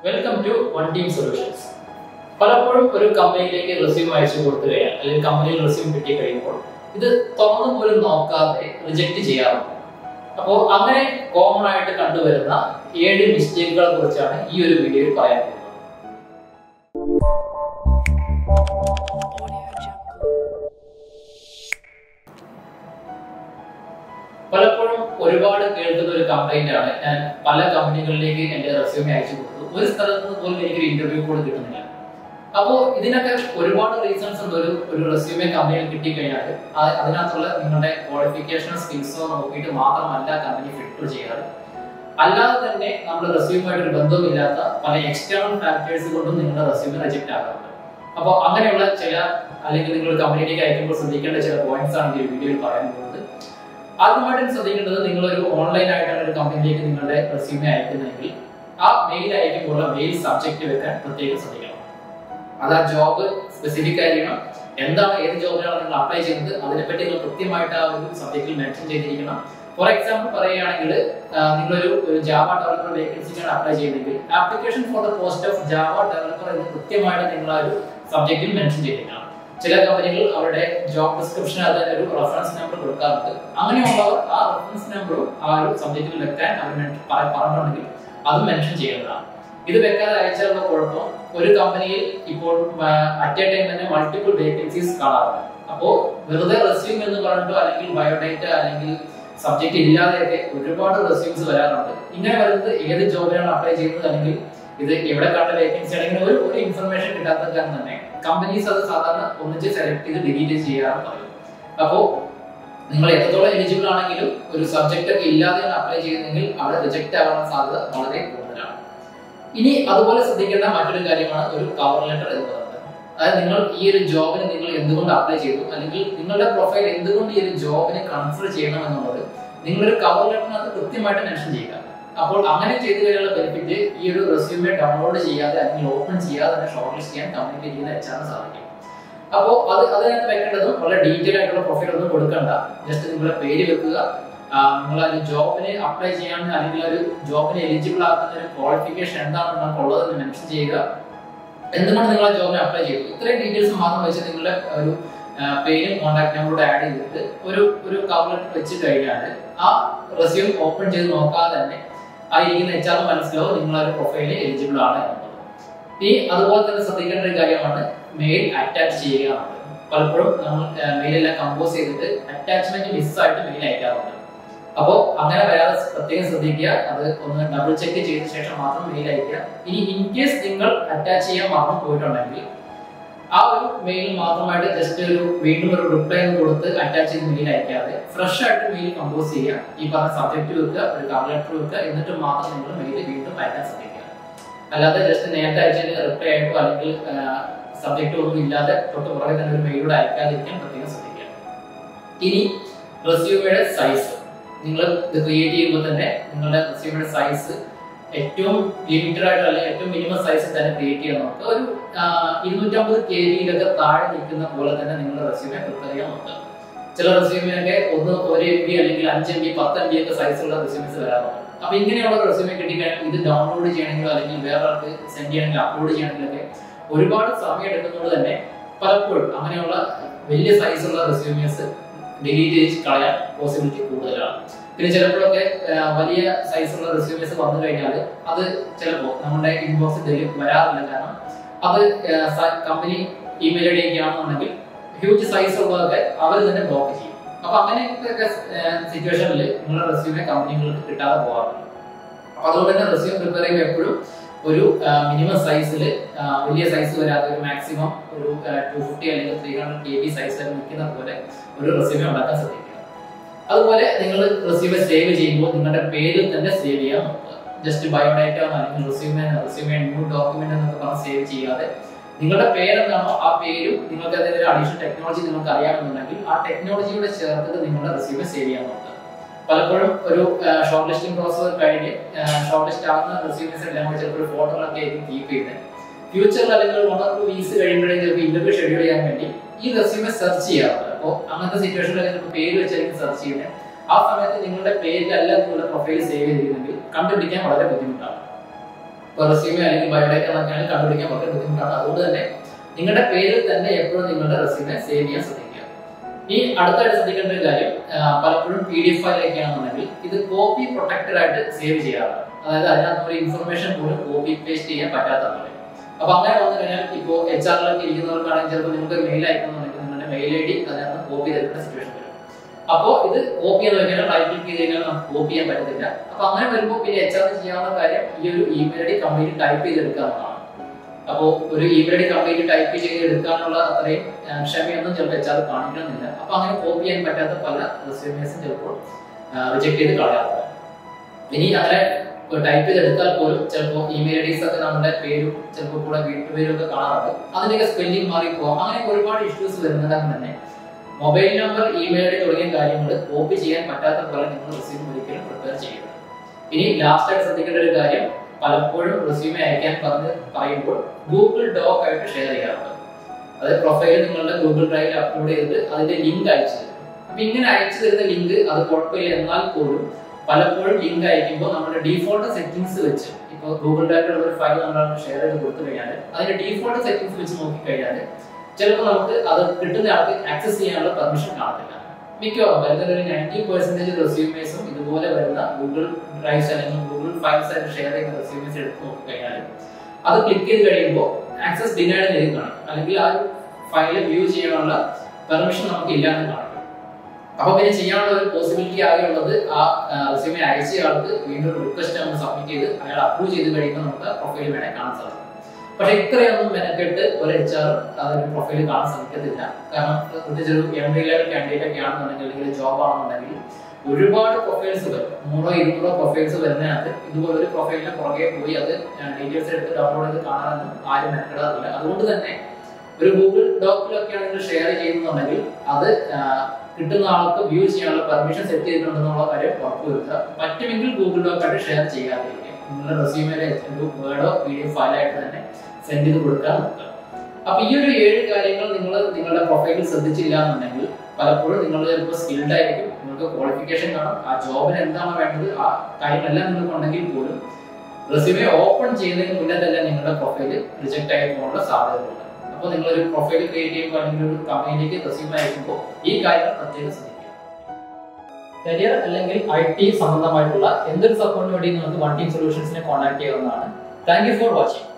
welcome to one team solutions പലപ്പോഴും ഒരു കമ്പനിയിലേക്ക് റെസ്യൂം അയച്ചു കൊടുത്തു കഴിഞ്ഞാൽ അല്ലെങ്കിൽ കമ്പനിയിൽ റെസ്യൂം കിട്ടി കഴിയുമ്പോൾ ഇത് തുറന്നു പോലും നോക്കാതെ റിജക്ട് ചെയ്യാറുണ്ട് അപ്പോൾ അങ്ങനെ കോമൺ ആയിട്ട് കണ്ടുവരുന്ന ഏഴ് മിസ്റ്റേക്കുകളെ കുറിച്ചാണ് ഈ ഒരു വീഡിയോയിൽ പറയാൻ പോകുന്നത് പലപ്പോഴും ഒരുപാട് കേൾക്കുന്ന ഒരു കംപ്ലൈന്റ് ആണ് ഞാൻ പല കമ്പനികളിലേക്ക് എന്റെ റെസ്യൂമെ അയച്ചു കൊടുത്തു ഒരു സ്ഥലത്ത് നിന്ന് പോലും എനിക്കൊരു ഇന്റർവ്യൂ കോൾ കിട്ടുന്നില്ല അപ്പോൾ ഇതിനൊക്കെ ഒരുപാട് റീസൺസ് ഉണ്ട് ഒരു ഒരു റെസ്യൂമെ കമ്പനിയിൽ കിട്ടിക്കഴിഞ്ഞാൽ ആ- അതിനകത്തുള്ള നിങ്ങളുടെ ക്വാളിഫിക്കേഷനോ സ്കിൽസോ നോക്കിയിട്ട് മാത്രമല്ല കമ്പനി ഫിൽട്ടർ ചെയ്യാറ് അല്ലാതെ തന്നെ നമ്മുടെ റെസ്യൂമായിട്ട് ഒരു ബന്ധമില്ലാത്ത പല എക്സ്റ്റേണൽ ഫാക്ടേഴ്സ് കൊണ്ടും നിങ്ങളുടെ റെസ്യൂമെ റിജക്ട് ആകാറുണ്ട് അപ്പോൾ അങ്ങനെയുള്ള ചില അല്ലെങ്കിൽ നിങ്ങൾ കമ്പനിയിലേക്ക് അയക്കുമ്പോൾ ശ്രദ്ധിക്കേണ്ട ചില പോയിന്റ്സ് ആണ് ഈ ഒരു വീഡിയോയിൽ പറയാൻ പോകുന്നത് ആദ്യമായിട്ടും ശ്രദ്ധിക്കേണ്ടത് നിങ്ങൾ ഒരു ഓൺലൈൻ ആയിട്ടാണ് ഒരു കമ്പനിയിലേക്ക് നിങ്ങളുടെ റെസ്യൂമെ അയക്കുന്നതെങ്കിൽ ആ മെയിൽ അയക്കുമ്പോൾ മെയിൽ സബ്ജക്റ്റ് വെക്കാൻ പ്രത്യേകം ശ്രദ്ധിക്കണം അത് ആ ജോബ് സ്പെസിഫിക് ആയിരിക്കണം എന്താണ് ഏത് ജോബിനാണ് നിങ്ങൾ അപ്ലൈ ചെയ്യുന്നത് അതിനെപ്പറ്റി നിങ്ങൾ കൃത്യമായിട്ട് ആ ഒരു സബ്ജക്റ്റിൽ മെൻഷൻ ചെയ്തിരിക്കണം ഫോർ എക്സാമ്പിൾ പറയുകയാണെങ്കിൽ ആ, നിങ്ങളൊരു ഒരു ജാവ ഡെവലപ്പർ വേക്കൻസിക്കാണ് അപ്ലൈ ചെയ്യുന്നതെങ്കിൽ application for the post of Java developer എന്ന് കൃത്യമായിട്ട് നിങ്ങൾ ആ ഒരു സബ്ജക്റ്റിൽ മെൻഷൻ ചെയ്തിരിക്കണം ചില കമ്പനികൾ അവരുടെ ജോബ് ഡിസ്ക്രിപ്ഷൻ അതിന് ഒരു റെഫറൻസ് നമ്പർ കൊടുക്കാറുണ്ട് അങ്ങനെയുള്ളവർ ആ റെഫറൻസ് നമ്പറും ആ ഒരു സബ്ജക്റ്റിൽ വെക്കാൻ അവർ men- പറ- പറഞ്ഞിട്ടുണ്ടെങ്കിൽ അത് മെൻഷൻ ചെയ്യേണ്ടതാണ് ഇത് വെക്കാതെ അയച്ചാലുള്ള കുഴപ്പം ഒരു കമ്പനിയിൽ ഇപ്പോൾ അറ്റ് എ ടൈം തന്നെ മൾട്ടിപ്പിൾ വേക്കൻസീസ് കാണാറുണ്ട് അപ്പോ വെറുതെ റെസ്യൂം എന്ന് പറഞ്ഞിട്ടോ അല്ലെങ്കിൽ ബയോഡേറ്റ അല്ലെങ്കിൽ സബ്ജക്റ്റ് ഇല്ലാതെയൊക്കെ ഒരുപാട് റെസ്യൂംസ് വരാറുണ്ട് ഇങ്ങനെ വരുന്നത് ഏത് ജോബിനാണ് അപ്ലൈ ചെയ്യുന്നത് അല്ലെങ്കിൽ ഇത് എവിടെ കണ്ട വേക്കൻസി ആണെങ്കിൽ ഒരു ഒരു ഇൻഫർമേഷൻ കിട്ടാത്ത കാരണം തന്നെ കമ്പനീസ് അത് സാധാരണ ഒന്നിച്ച് സെലക്ട് ചെയ്ത് ഡിലീറ്റ് ചെയ്യാറ് പറയും അപ്പോൾ നിങ്ങൾ എത്രത്തോളം എലിജിബിൾ ആണെങ്കിലും ഒരു സബ്ജക്റ്റ് ഒക്കെ ഇല്ലാതെയാണ് അപ്ലൈ ചെയ്യുന്നതെങ്കിൽ അവിടെ റിജക്റ്റ് ആവാൻ സാധ്യത വളരെ കൂടുതലാണ് ഇനി അതുപോലെ ശ്രദ്ധിക്കേണ്ട മറ്റൊരു കാര്യമാണ് ഒരു കവർ ലെറ്റർ എന്ന് പറയുന്നത് അതായത് നിങ്ങൾ ഈ ഒരു ജോബിന് നിങ്ങൾ എന്തുകൊണ്ട് അപ്ലൈ ചെയ്തു അല്ലെങ്കിൽ നിങ്ങളുടെ പ്രൊഫൈൽ എന്തുകൊണ്ട് ഈ ഒരു ജോബിനെ കൺസിഡർ ചെയ്യണം എന്നുള്ളത് നിങ്ങളൊരു കവർ ലെറ്ററിനകത്ത് കൃത്യമായിട്ട് മെൻഷൻ ചെയ്യുക അപ്പോൾ അങ്ങനെ ചെയ്തു കഴിഞ്ഞുള്ള ബെനിഫിറ്റ് ഈ ഒരു റെസ്യൂമെ ഡൗൺലോഡ് ചെയ്യാതെ അല്ലെങ്കിൽ ഓപ്പൺ ചെയ്യാതെ തന്നെ ഷോർട്ട് ലിസ്റ്റ് ചെയ്യാൻ കമ്മ്യൂണിക്കേറ്റ് ചെയ്യുന്ന എച്ചാറിന് സാധിക്കും അപ്പോൾ അത് അതിനകത്ത് വെക്കേണ്ടത് വളരെ ഡീറ്റെയിൽ ആയിട്ടുള്ള പ്രൊഫൈൽ ഒന്നും കൊടുക്കണ്ട ജസ്റ്റ് നിങ്ങളുടെ പേര് വെക്കുക ആ, നിങ്ങൾ ഒരു ജോബിന് അപ്ലൈ ചെയ്യാൻ അല്ലെങ്കിൽ ഒരു ജോബിന് എലിജിബിൾ ആക്കുന്ന ഒരു ക്വാളിഫിക്കേഷൻ എന്താണ് നിങ്ങൾക്ക് ഉള്ളതെന്ന് മെൻഷൻ ചെയ്യുക എന്തുകൊണ്ട് നിങ്ങൾ ആ ജോബിന് അപ്ലൈ ചെയ്തു ഇത്രയും ഡീറ്റെയിൽസ് മാത്രം വെച്ച് നിങ്ങളുടെ ഒരു ആ, പേരും കോൺടാക്ട് നമ്പറോട് ആഡ് ചെയ്തിട്ട് ഒരു ഒരു കവർ ലെറ്റർ വെച്ച് കഴിഞ്ഞാൽ ആ റെസ്യൂം ഓപ്പൺ ചെയ്ത് നോക്കാതെ തന്നെ ആ ഇരിക്കുന്ന എച്ച് ആർ മനസ്സിലാവും നിങ്ങൾ ആ ഒരു പ്രൊഫൈലിൽ എലിജിബിൾ ആണ് എന്നുള്ളത് ഈ അതുപോലെ തന്നെ ശ്രദ്ധിക്കേണ്ട ഒരു കാര്യമാണ് മെയിൽ അറ്റാച്ച് ചെയ്യുക എന്നുള്ളത് പലപ്പോഴും നമ്മൾ മെയിലെല്ലാം കമ്പോസ് ചെയ്തിട്ട് അറ്റാച്ച്മെന്റ് മിസ്സായിട്ട് മെയിൽ അയക്കാറുണ്ട് അപ്പോൾ അങ്ങനെ വരാതെ പ്രത്യേകം ശ്രദ്ധിക്കുക അത് ഒന്ന് ഡബിൾ ചെക്ക് ചെയ്ത ശേഷം മാത്രം മെയിൽ അയക്കുക ഇനി ഇൻ കേസ് നിങ്ങൾ അറ്റാച്ച് ചെയ്യാൻ മറന്നു പോയിട്ടുണ്ടെങ്കിൽ ആ ഒരു മെയിൽ മാത്രമായിട്ട് ജസ്റ്റ് ഒരു വീണ്ടും ഒരു റിപ്ലൈ കൊടുത്ത് അറ്റാച്ച് ചെയ്ത് മെയിൽ അയക്കാതെ ഫ്രഷ് ആയിട്ട് മെയിൽ കമ്പോസ് ചെയ്യുക ഈ പറഞ്ഞ സബ്ജക്റ്റ് വെക്കുക ഒരു കവർ ലെറ്റർ വെക്കുക എന്നിട്ട് മാത്രം നിങ്ങൾ മെയിൽ വീണ്ടും അയക്കാൻ ശ്രദ്ധിക്കുക അല്ലാതെ ജസ്റ്റ് നേരത്തെ അയച്ചതിന് റിപ്ലൈ ആയിട്ടോ അല്ലെങ്കിൽ സബ്ജക്റ്റ് ഒന്നും ഇല്ലാതെ തൊട്ട് പുറകെ തന്നെ ഒരു മെയിലൂടെ അയക്കാതിരിക്കാൻ പ്രത്യേകം ശ്രദ്ധിക്കുക ഇനി റെസ്യൂമയുടെ സൈസ് നിങ്ങൾ ഇത് ക്രിയേറ്റ് ചെയ്യുമ്പോൾ തന്നെ നിങ്ങളുടെ റെസ്യൂമയുടെ സൈസ് ഏറ്റവും ലിമിറ്റഡ് ആയിട്ട് അല്ലെങ്കിൽ ഏറ്റവും മിനിമം സൈസിൽ തന്നെ ക്രിയേറ്റ് ചെയ്യാൻ നോക്കുക ഒരു ഇരുന്നൂറ്റമ്പത് കെ ബിയിലൊക്കെ താഴെ നിൽക്കുന്ന പോലെ തന്നെ നിങ്ങളുടെ റെസ്യൂമെ പ്രിപ്പയർ ചെയ്യാൻ നോക്കുക ചില റെസ്യൂമിനൊക്കെ ഒന്ന് ഒരു എം ബി അല്ലെങ്കിൽ അഞ്ച് എം ബി പത്ത് എം ബി ഒക്കെ സൈസുള്ള റെസ്യൂമസ് വരാറുണ്ട് അപ്പൊ ഇങ്ങനെയുള്ള റെസ്യൂമെ കിട്ടിക്കഴിഞ്ഞാൽ ഇത് ഡൗൺലോഡ് ചെയ്യണമെങ്കിലോ അല്ലെങ്കിൽ വേറെ ആൾക്ക് സെൻഡ് ചെയ്യണമെങ്കിൽ അപ്ലോഡ് ചെയ്യണമെങ്കിലൊക്കെ ഒരുപാട് സമയം എടുക്കുന്നതുകൊണ്ട് തന്നെ പലപ്പോഴും അങ്ങനെയുള്ള വലിയ സൈസുള്ള റെസ്യൂമേഴ്സ് ഡിലീറ്റ് ചെയ്ത് കളയാൻ പോസിബിലിറ്റി കൂടുതലാണ് പിന്നെ ചിലപ്പോഴൊക്കെ ആ, വലിയ സൈസുള്ള റെസ്യൂമേഴ്സ് വന്നു കഴിഞ്ഞാൽ അത് ചിലപ്പോൾ നമ്മുടെ ഇൻബോക്സിൽ വരാറില്ല കാരണം അത് കമ്പനി ഇമെയിൽ ഐ ഡി ഒക്കെ ആണെന്നുണ്ടെങ്കിൽ ഹ്യൂജ് സൈസ് ഉള്ളതൊക്കെ അവർ തന്നെ ബ്ലോക്ക് ചെയ്യും അപ്പൊ അങ്ങനെയൊക്കെ സിറ്റുവേഷനിൽ നിങ്ങളുടെ റെസ്യൂമെ കമ്പനികൾക്ക് കിട്ടാതെ പോകാറുണ്ട് അപ്പൊ അതുകൊണ്ട് തന്നെ റെസ്യൂം പ്രിപ്പയർ ചെയ്യുമ്പോൾ എപ്പോഴും ഒരു മിനിമം സൈസിൽ വലിയ സൈസ് വരാതെ ഒരു മാക്സിമം ഒരു ടു ഫിഫ്റ്റി അല്ലെങ്കിൽ ത്രീ ഹൺഡ്രഡ് കെ ബി സൈസിൽ നിൽക്കുന്ന പോലെ ഒരു റെസ്യൂമെ ഉണ്ടാക്കാൻ ശ്രദ്ധിക്കുക അതുപോലെ നിങ്ങൾ റെസ്യൂമെ സേവ് ചെയ്യുമ്പോൾ നിങ്ങളുടെ പേരിൽ തന്നെ സേവ് ചെയ്യാൻ നോക്കുക ജസ്റ്റ് ബയോഡേറ്റ അല്ലെങ്കിൽ റെസ്യൂമെ റെസ്യൂമെ ന്യൂ ഡോക്യുമെന്റ് എന്നൊക്കെ പറഞ്ഞ് സേവ് ചെയ്യാതെ നിങ്ങളുടെ പേരെന്താണോ ആ പേരും നിങ്ങൾക്ക് അതിന്റെ ഒരു അഡീഷണൽ ടെക്നോളജി നിങ്ങൾക്ക് അറിയാമെന്നുണ്ടെങ്കിൽ ആ ടെക്നോളജിയോടെ ചേർത്തിട്ട് നിങ്ങളുടെ റെസ്യൂമെ സേവ് ചെയ്യാൻ നോക്കുക പലപ്പോഴും ഒരു ഷോർട്ട് ലിസ്റ്റിംഗ് പ്രോസസ് കഴിഞ്ഞ് ഷോർട്ട് ലിസ്റ്റ് ആകുന്ന റെസ്യൂമേഴ്സ് എല്ലാം കൂടി ചിലപ്പോൾ ഫോട്ടോകളൊക്കെ ആയിരിക്കും കീപ്പ് ചെയ്യുന്നത് ഫ്യൂച്ചറിൽ അല്ലെങ്കിൽ വൺ ഓർ ടു വീക്സ് കഴിയുമ്പോഴേ ചിലപ്പോൾ ഇന്റർവ്യൂ ഷെഡ്യൂൾ ചെയ്യാൻ വേണ്ടി ഈ റെസ്യൂമെ സെർച്ച് ചെയ്യാറുണ്ട് അപ്പോൾ അങ്ങനത്തെ സിറ്റുവേഷനിലൊക്കെ ചിലപ്പോൾ പേര് വെച്ചായിരിക്കും സെർച്ച് ചെയ്യുന്നത് ആ സമയത്ത് നിങ്ങളുടെ പേരിലല്ല നിങ്ങളുടെ പ്രൊഫൈൽ സേവ് ചെയ്തിരുന്നെങ്കിൽ കണ്ടുപിടിക്കാൻ വളരെ ബുദ്ധിമുട്ടാണ് റെസ്യൂമേ അല്ലെങ്കിൽ ബയോഡേറ്റ എന്നൊക്കെയാണ് കണ്ടുപിടിക്കാൻ വളരെ ബുദ്ധിമുട്ടാണ് അതുകൊണ്ട് തന്നെ നിങ്ങളുടെ പേരിൽ തന്നെ എപ്പോഴും നിങ്ങളുടെ റെസ്യൂമേ സേവ് ചെയ്യാൻ ശ്രദ്ധിക്കുക ഈ അടുത്തായിട്ട് ശ്രദ്ധിക്കേണ്ട ഒരു കാര്യം ആ, പലപ്പോഴും പി ഡി എഫ് ഫയലൊക്കെയാണെന്നുണ്ടെങ്കിൽ ഇത് കോപ്പി പ്രൊട്ടക്റ്റഡ് ആയിട്ട് സേവ് ചെയ്യാറുണ്ട് അതായത് അതിനകത്ത് ഒരു ഇൻഫർമേഷൻ പോലും കോപ്പി പേസ്റ്റ് ചെയ്യാൻ പറ്റാത്ത പോലെ അപ്പൊ അങ്ങനെ വന്നു കഴിഞ്ഞാൽ ഇപ്പോ എച്ച് ആറിലൊക്കെ ഇരിക്കുന്നവർക്കാണെങ്കിൽ ചിലപ്പോൾ നിങ്ങൾക്ക് മെയിൽ അയക്കുന്നുണ്ടെങ്കിൽ നിങ്ങളുടെ മെയിൽ ഐ ഡി അതിനകത്ത് കോപ്പി ചെയ്തെടുക്കുന്ന സിറ്റുവേഷൻ വരും അപ്പോൾ ഇത് കോപ്പി എന്ന് വെച്ചാൽ റൈറ്റ് ക്ലിക്ക് ചെയ്ത് കഴിഞ്ഞാൽ നമുക്ക് കോപ്പി ചെയ്യാൻ പറ്റത്തില്ല അപ്പൊ അങ്ങനെ വരുമ്പോൾ പിന്നെ എച്ച് ആർ ചെയ്യാവുന്ന കാര്യം ഈ ഒരു email I D complete type ചെയ്തെടുക്കുക എന്നുള്ളതാണ് അപ്പോൾ ഒരു email I D complete type ചെയ്ത് എടുക്കാനുള്ള അത്രയും ആ, ക്ഷമയൊന്നും ചിലപ്പോൾ എച്ച് ആർ കാണിക്കണമെന്നില്ല അപ്പൊ അങ്ങനെ കോപ്പി ചെയ്യാൻ പറ്റാത്ത പല റെസ്യൂമേഴ്സും ചിലപ്പോൾ റിജക്ട് ചെയ്ത് കളയാറുണ്ട് ഇനി അങ്ങനെ ടൈപ്പ് ചെയ്തെടുത്താൽ പോലും ചിലപ്പോൾ ഇമെയിൽ ഐ ഡീസ് ഒക്കെ നമ്മുടെ പേരും ചിലപ്പോൾ കൂടെ വീട്ടുപേരും ഒക്കെ കാണാറുണ്ട് അതിന്റെയൊക്കെ സ്പെല്ലിംഗ് മാറിപ്പോവാം അങ്ങനെ ഒരുപാട് ഇഷ്യൂസ് വരുന്നതാണ് തന്നെ mobile number email I D തുടങ്ങിയ കാര്യങ്ങൾ കോപ്പി ചെയ്യാൻ പറ്റാത്ത പോലെ നിങ്ങൾ റെസ്യൂം ഒരിക്കലും പ്രിപ്പയർ ചെയ്യരുത് ഇനി ലാസ്റ്റ് ആയിട്ട് ശ്രദ്ധിക്കേണ്ട ഒരു കാര്യം പലപ്പോഴും റെസ്യൂമെ അയക്കാൻ പറഞ്ഞ് പറയുമ്പോൾ ഗൂഗിൾ ഡോക്ക് ആയിട്ട് ഷെയർ ചെയ്യാറുണ്ട് അതായത് പ്രൊഫൈൽ നിങ്ങളുടെ ഗൂഗിൾ ഡ്രൈവിൽ അപ്ലോഡ് ചെയ്ത് അതിന്റെ ലിങ്ക് അയച്ചു തരും അപ്പൊ ഇങ്ങനെ അയച്ചു തരുന്ന ലിങ്ക് അത് കുഴപ്പമില്ല എന്നാൽ പോലും പലപ്പോഴും ലിങ്ക് അയക്കുമ്പോൾ നമ്മുടെ ഡീഫോൾട്ട് സെറ്റിംഗ്സ് വെച്ച് ഇപ്പോൾ ഗൂഗിൾ ഡ്രൈവിലുള്ള ഒരു ഫയൽ നമ്മൾ ഷെയർ ചെയ്ത് കൊടുത്തു കഴിഞ്ഞാൽ അതിന്റെ ഡീഫോൾട്ട് സെറ്റിംഗ്സ് വെച്ച് നോക്കിക്കഴിഞ്ഞാൽ ചിലപ്പോൾ നമുക്ക് അത് കിട്ടുന്ന ആൾക്ക് ആക്സസ് ചെയ്യാനുള്ള പെർമിഷൻ കാണത്തില്ല മിക്കവാറും വരുന്ന ഒരു നയൻറ്റി പെർസെന്റേജ് റെസ്യൂമേഴ്സും ഇതുപോലെ വരുന്ന ഗൂഗിൾ ഡ്രൈവ്സ് അല്ലെങ്കിൽ ഗൂഗിൾ ഫയൽസ് ആയിട്ട് ഷെയർ ചെയ്യുന്ന റെസ്യൂമേഴ്സ് എടുത്ത് നോക്കിക്കഴിഞ്ഞാൽ അത് ക്ലിക്ക് ചെയ്ത് കഴിയുമ്പോൾ ആക്സസ് ഡിനൈഡ് ചെയ്ത് കാണും അല്ലെങ്കിൽ ആ ഫയൽ വ്യൂ ചെയ്യാനുള്ള പെർമിഷൻ നമുക്ക് ഇല്ലാന്ന് കാണും അപ്പൊ പിന്നെ ചെയ്യാനുള്ള ഒരു പോസിബിലിറ്റി ആകെ ഉള്ളത് ആ റെസ്യൂമെ അയച്ച ആൾക്ക് വീണ്ടും റിക്വസ്റ്റ് നമ്മൾ സബ്മിറ്റ് ചെയ്ത് അയാൾ അപ്രൂവ് ചെയ്ത് കഴിയുമ്പോൾ നമുക്ക് പ്രൊഫൈൽ വേണേൽ കാണാൻ സാധിക്കും പക്ഷെ ഇത്രയൊന്നും മെനക്കെട്ട് ഒരു എച്ച് ആർ അതൊരു പ്രൊഫൈൽ കാണാൻ ശ്രമിക്കത്തില്ല കാരണം പ്രത്യേകിച്ച് ഒരു എം ഡി ലെവൽ കാൻഡിഡേറ്റ് ഒക്കെ ആണെന്നുണ്ടെങ്കിൽ അല്ലെങ്കിൽ ജോബ് ആണെന്നുണ്ടെങ്കിൽ ഒരുപാട് പ്രൊഫൈൽസ് വരും നൂറോ ഇരുന്നൂറോ പ്രൊഫൈൽസ് വരുന്നതിനകത്ത് ഇതുപോലെ ഒരു പ്രൊഫൈലിന് പുറകെ പോയി അത് ഡീറ്റെയിൽസ് എടുത്ത് ഡൗൺലോഡ് ചെയ്ത് കാണാനൊന്നും ആരും മെനക്കെടാറില്ല അതുകൊണ്ട് തന്നെ ഒരു ഗൂഗിൾ ഡോക്കിലൊക്കെയാണ് നിങ്ങൾ ഷെയർ ചെയ്യുന്നുണ്ടെങ്കിൽ അത് ആ, കിട്ടുന്ന ആൾക്ക് വ്യൂ ചെയ്യാനുള്ള പെർമിഷൻ സെറ്റ് ചെയ്തിട്ടുണ്ടെന്നുള്ള കാര്യം ഉറപ്പുവരുത്തുക പറ്റുമെങ്കിൽ ഗൂഗിൾ ഡോക്കായിട്ട് ഷെയർ ചെയ്യാതിരിക്കുക നിങ്ങളുടെ റെസ്യൂമിലെ ഒരു വേർഡോ പി ഡി എഫ് ഫയലായിട്ട് തന്നെ സെൻഡ് ചെയ്ത് കൊടുക്കാൻ നോക്കുക അപ്പൊ ഈ ഒരു ഏഴ് കാര്യങ്ങൾ നിങ്ങൾ നിങ്ങളുടെ പ്രൊഫൈലിൽ ശ്രദ്ധിച്ചില്ല എന്നുണ്ടെങ്കിൽ പലപ്പോഴും നിങ്ങൾ ചിലപ്പോൾ സ്കിൽഡ് ആയിരിക്കും നിങ്ങൾക്ക് ക്വാളിഫിക്കേഷൻ കാണും ആ ജോബിന് എന്താണ് വേണ്ടത് ആ കാര്യങ്ങളെല്ലാം നിങ്ങൾക്ക് ഉണ്ടെങ്കിൽ പോലും റെസ്യൂമെ ഓപ്പൺ ചെയ്യുന്നതിന് മുന്നേ തന്നെ നിങ്ങളുടെ പ്രൊഫൈൽ റിജക്ട് ആയി പോകാനുള്ള സാധ്യതകളുണ്ട് അപ്പോൾ നിങ്ങളൊരു പ്രൊഫൈൽ ക്രിയേറ്റ് ചെയ്യുമ്പോൾ അല്ലെങ്കിൽ ഒരു കമ്പനിയിലേക്ക് റെസ്യൂമെ അയക്കുമ്പോൾ ഈ കാര്യങ്ങൾ പ്രത്യേകം ശ്രദ്ധിക്കുക കരിയർ അല്ലെങ്കിൽ ഐ ടി സംബന്ധമായിട്ടുള്ള എന്തൊരു സപ്പോർട്ടിന് വേണ്ടി നിങ്ങൾക്ക് വൺ ടീം സൊല്യൂഷൻസിനെ കോൺടാക്ട് ചെയ്യാവുന്നതാണ് താങ്ക് യു ഫോർ വാച്ചിങ്